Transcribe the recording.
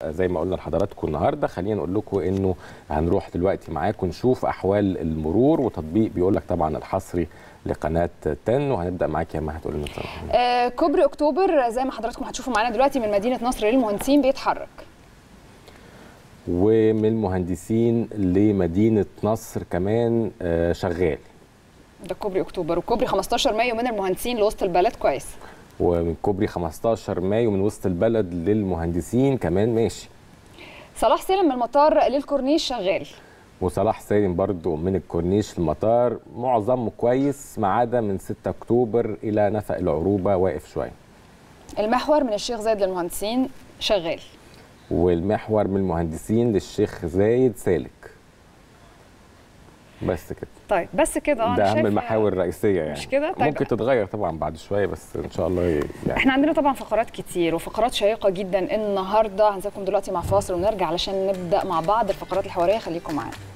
زي ما قلنا لحضراتكم النهارده خلينا نقول لكم انه هنروح دلوقتي معاكم نشوف احوال المرور وتطبيق بيقول لك طبعا الحصري لقناه 10 وهنبدا معاك يا مها تقول لنا آه كوبري اكتوبر زي ما حضراتكم هتشوفوا معانا دلوقتي من مدينه نصر للمهندسين بيتحرك ومن المهندسين لمدينه نصر كمان آه شغال ده كوبري اكتوبر وكوبري 15 مايو من المهندسين لوسط البلد كويس ومن كوبري 15 مايو من وسط البلد للمهندسين كمان ماشي صلاح سالم من المطار للكورنيش شغال وصلاح سالم برضو من الكورنيش المطار معظمه كويس ما عدا من 6 اكتوبر الى نفق العروبه واقف شويه المحور من الشيخ زايد للمهندسين شغال والمحور من المهندسين للشيخ زايد سالك بس كده طيب بس كده ده اهم المحاور الرئيسيه يعني مش كده طيب ممكن تتغير طبعا بعد شويه بس ان شاء الله يعني احنا عندنا طبعا فقرات كتير وفقرات شيقه جدا النهارده هنسيبكم دلوقتي مع فاصل ونرجع علشان نبدا مع بعض الفقرات الحواريه خليكم معانا